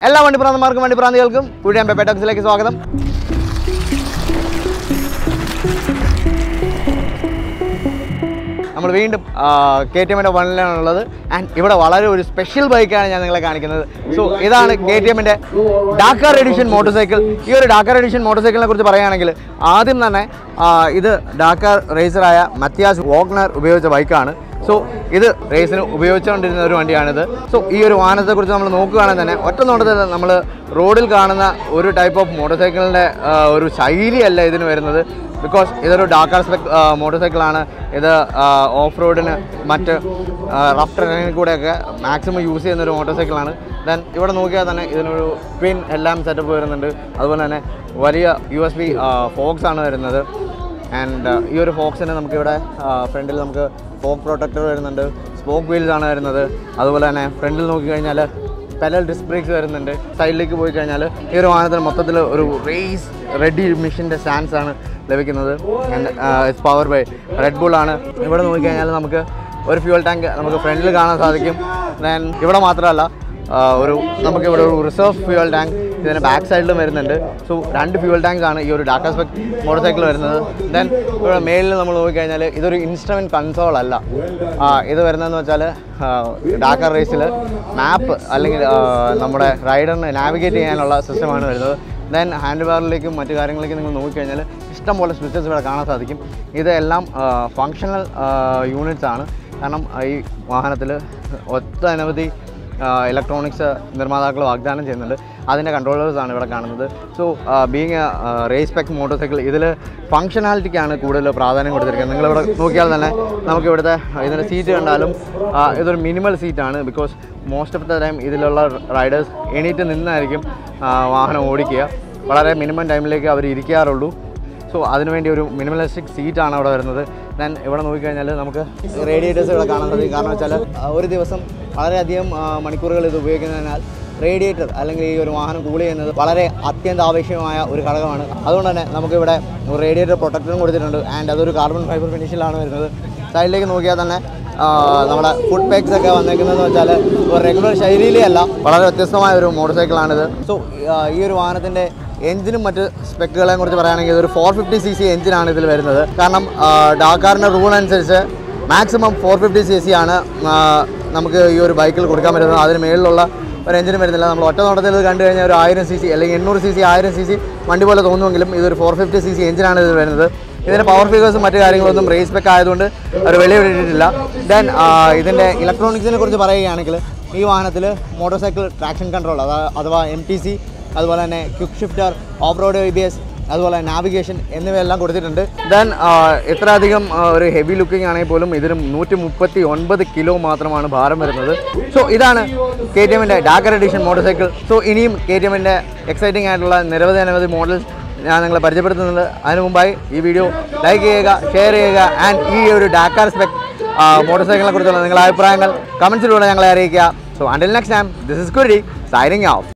എല്ലാ വണ്ടിപ്രാന്തന്മാർക്കും വണ്ടിപ്രാന്തികൾക്കും കൂടിയാൻ പെപ്പറ്റോക്സിലേക്ക് സ്വാഗതം നമ്മൾ വീണ്ടും കെ ടി എമ്മിൻ്റെ വണ്ണിലാണുള്ളത് ആൻഡ് ഇവിടെ വളരെ ഒരു സ്പെഷ്യൽ ബൈക്കാണ് ഞാൻ നിങ്ങളെ കാണിക്കുന്നത് സോ ഇതാണ് കെ ടി എമ്മിൻ്റെ ഡാക്കർ എഡിഷൻ മോട്ടോർ സൈക്കിൾ ഈ ഒരു ഡാക്കർ എഡിഷൻ മോട്ടോർ സൈക്കിളിനെ കുറിച്ച് പറയുകയാണെങ്കിൽ ആദ്യം തന്നെ ആ, ഇത് ഡാക്കർ റേസറായ മത്യാസ് വോഗ്നർ ഉപയോഗിച്ച ബൈക്കാണ് സോ ഇത് റേസിന് ഉപയോഗിച്ചുകൊണ്ടിരുന്ന ഒരു വണ്ടിയാണിത് സോ ഈ ഒരു വാഹനത്തെക്കുറിച്ച് നമ്മൾ നോക്കുകയാണെങ്കിൽ തന്നെ ഒറ്റ നോട്ടത്തിൽ നമ്മൾ റോഡിൽ കാണുന്ന ഒരു ടൈപ്പ് ഓഫ് മോട്ടോർ സൈക്കിളിൻ്റെ ഒരു ശൈലിയല്ല ഇതിന് വരുന്നത് ബിക്കോസ് ഇതൊരു ഡാക്കർ സ്പെക് മോട്ടോർ സൈക്കിളാണ് ഇത് ഓഫ് റോഡിന് മറ്റ് റഫ് ടെറനിൽ കൂടെയൊക്കെ മാക്സിമം യൂസ് ചെയ്യുന്ന ഒരു മോട്ടോർ സൈക്കിളാണ് ദെൻ ഇവിടെ നോക്കിയാൽ തന്നെ ഇതിനൊരു പിൻ എല്ലാം സെറ്റപ്പ് വരുന്നുണ്ട് അതുപോലെ തന്നെ വലിയ യു എസ് ബി ഫോക്സ് ആണ് വരുന്നത് ആൻഡ് ഈ ഒരു ഫോക്സിന് നമുക്കിവിടെ ഫ്രണ്ടിൽ നമുക്ക് ഫോക്ക് പ്രൊട്ടക്ടർ വരുന്നുണ്ട് സ്പോക്ക് വീൽസ് ആണ് വരുന്നത് അതുപോലെ തന്നെ ഫ്രണ്ടിൽ നോക്കിക്കഴിഞ്ഞാൽ പെഡൽ ഡിസ്ക് ബ്രേക്സ് വരുന്നുണ്ട് സൈഡിലേക്ക് പോയി കഴിഞ്ഞാൽ ഈ ഒരു വാഹനത്തിന് മൊത്തത്തിൽ ഒരു റേസ് റെഡി മിഷൻ്റെ സ്റ്റാൻസ് ആണ് ലഭിക്കുന്നത് it's power by Red Bull ആണ് ഇവിടെ നോക്കിക്കഴിഞ്ഞാൽ നമുക്ക് ഒരു ഫ്യൂൽ ടാങ്ക് നമുക്ക് ഫ്രണ്ടിൽ കാണാൻ സാധിക്കും ദെൻ ഇവിടെ മാത്രമല്ല ആ, ഒരു നമുക്ക് ഇവിടെ ഒരു റിസർവ് ഫ്യൂവൽ ടാങ്ക് ഇതിന് ബാക്ക് സൈഡിലും വരുന്നുണ്ട് സോ രണ്ട് ഫ്യൂവൽ ടാങ്ക്സ് ആണ് ഈ ഒരു ഡാറ്റ സ്പെക് മോട്ടോർ സൈക്കിൾ വരുന്നത് ദെൻ ഇവിടെ മേളിൽ നമ്മൾ നോക്കിക്കഴിഞ്ഞാൽ ഇതൊരു ഇൻസ്ട്രുമെൻറ്റ് കൺസോൾ അല്ല ആ, ഇത് വരുന്നതെന്ന് വെച്ചാൽ ഡാക്കർ റേസിൽ മാപ്പ് അല്ലെങ്കിൽ ആ, നമ്മുടെ റൈഡറിന് നാവിഗേറ്റ് ചെയ്യാനുള്ള സിസ്റ്റമാണ് വരുന്നത് ദെൻ ഹാൻഡ് ബാറിലേക്കും മറ്റു കാര്യങ്ങളിലേക്കും നിങ്ങൾ നോക്കിക്കഴിഞ്ഞാൽ ഇഷ്ടംപോലെ സ്വിച്ചസ് ഇവിടെ കാണാൻ സാധിക്കും ഇതെല്ലാം ഫങ്ഷണൽ യൂണിറ്റ്സ് ആണ് കാരണം ഈ വാഹനത്തിൽ ഒട്ടനവധി ഇലക്ട്രോണിക്സ് നിർമ്മാതാക്കൾ വാഗ്ദാനം ചെയ്യുന്നുണ്ട് അതിൻ്റെ കൺട്രോളേഴ്സ് ആണ് ഇവിടെ കാണുന്നത് so being race spec motorcycle ഇതിൽ ഫങ്ഷനാലിറ്റിക്കാണ് കൂടുതൽ പ്രാധാന്യം കൊടുത്തിരിക്കുന്നത് നിങ്ങളിവിടെ നോക്കിയാൽ തന്നെ നമുക്ക് ഇവിടുത്തെ ഇതിൻ്റെ സീറ്റ് കണ്ടാലും ആ, ഇതൊരു മിനിമൽ സീറ്റാണ് because most of the time ഇതിലുള്ള റൈഡേഴ്സ് എണീറ്റ് നിന്നായിരിക്കും ആ, വാഹനം ഓടിക്കുക വളരെ മിനിമം ടൈമിലേക്ക് അവർ ഇരിക്കാറുള്ളൂ സോ അതിനുവേണ്ടി ഒരു മിനിമലിസ്റ്റിക് സീറ്റാണ് അവിടെ വരുന്നത് ദെൻ ഇവിടെ നോക്കിക്കഴിഞ്ഞാൽ നമുക്ക് റേഡിയേറ്റേഴ്സ് ഇവിടെ കാണാൻ സാധിക്കും കാരണം വെച്ചാൽ ആ, ഒരു ദിവസം വളരെയധികം ആ, മണിക്കൂറുകൾ ഇത് ഉപയോഗിക്കുന്നതിനാൽ റേഡിയേറ്റർ അല്ലെങ്കിൽ ഈ ഒരു വാഹനം കൂൾ ചെയ്യുന്നത് വളരെ അത്യന്താപേക്ഷികമായ ഒരു ഘടകമാണ് അതുകൊണ്ട് തന്നെ നമുക്കിവിടെ ഒരു റേഡിയേറ്റർ പ്രൊട്ടക്ടറും കൊടുത്തിട്ടുണ്ട് ആൻഡ് അതൊരു കാർബൺ ഫൈബർ ഫിനിഷിലാണ് വരുന്നത് സൈഡിലേക്ക് നോക്കിയാൽ തന്നെ ആ, നമ്മുടെ ഫുഡ് പാക്സ് ഒക്കെ വന്നേക്കുന്നതെന്ന് വെച്ചാൽ ഒരു റെഗുലർ ശൈലിയിലേ അല്ല വളരെ വ്യത്യസ്തമായ ഒരു മോട്ടോർ സൈക്കിളാണിത് സോ ഈ ഒരു വാഹനത്തിൻ്റെ എഞ്ചിനും മറ്റ് സ്പെക്കുകളെ കുറിച്ച് പറയുകയാണെങ്കിൽ ഇതൊരു ഫോർ ഫിഫ്റ്റി സി സി എഞ്ചിനാണ് ഇതിൽ വരുന്നത് കാരണം ആ, ഡാക്കാറിൻ്റെ റൂൾ അനുസരിച്ച് maximum four fifty C C ആണ് ആ, നമുക്ക് ഈ ഒരു ബൈക്കിൽ കൊടുക്കാൻ പറ്റുന്നത് അതിന് മേളിലുള്ള ഒരു എഞ്ചിനും വരുന്നില്ല നമ്മൾ ഒറ്റ നോട്ടത്തിൽ ഇത് കണ്ടു കഴിഞ്ഞാൽ ഒരു ആയിരം സി സി അല്ലെങ്കിൽ എണ്ണൂറ് സി സി ആയിരം സി സി വണ്ടി പോലെ തോന്നുമെങ്കിലും ഇതൊരു ഫോർ ഫിഫ്റ്റി സി സി എഞ്ചിനാണ് ഇത് വരുന്നത് ഇതിൻ്റെ പവർ ഫിഗേഴ്സും മറ്റു കാര്യങ്ങളൊന്നും റേസ് പെക്ക് ആയതുകൊണ്ട് അവർ വെളിയിട്ടിട്ടില്ല ദെൻ ഇതിൻ്റെ ഇലക്ട്രോണിക്സിനെ കുറിച്ച് പറയുകയാണെങ്കിൽ ഈ വാഹനത്തിൽ മോട്ടോർ സൈക്കിൾ ട്രാക്ഷൻ കൺട്രോൾ അഥവാ എം ടി സി അതുപോലെ തന്നെ quick shifter off road V B S അതുപോലെ നാവിഗേഷൻ എന്നിവയെല്ലാം കൊടുത്തിട്ടുണ്ട് ദെൻ ഇത്ര അധികം ആ, ഒരു ഹെവി ലുക്കിംഗ് ആണെങ്കിൽ പോലും ഇതിന് നൂറ്റി മുപ്പത്തി ഒൻപത് കിലോ മാത്രമാണ് ഭാരം വരുന്നത് സോ ഇതാണ് കെ ടി എമ്മിൻ്റെ Dakar edition motorcycle so ഇനിയും കെ ടി എമ്മിൻ്റെ എക്സൈറ്റിംഗ് ആയിട്ടുള്ള നിരവധി അനവധി മോഡൽസ് ഞാൻ നിങ്ങളെ പരിചയപ്പെടുത്തുന്നുണ്ട് അതിനു മുമ്പായി ഈ വീഡിയോ ലൈക്ക് ചെയ്യുക ഷെയർ ചെയ്യുക ആൻഡ് ഈ ഒരു ഡാക്കാർ സ്പെക് മോട്ടോർ സൈക്കിളിനെ കുറിച്ചുള്ള നിങ്ങളുടെ അഭിപ്രായങ്ങൾ കമൻസിലൂടെ ഞങ്ങളെ അറിയിക്കുക so until next time this is Kuri signing of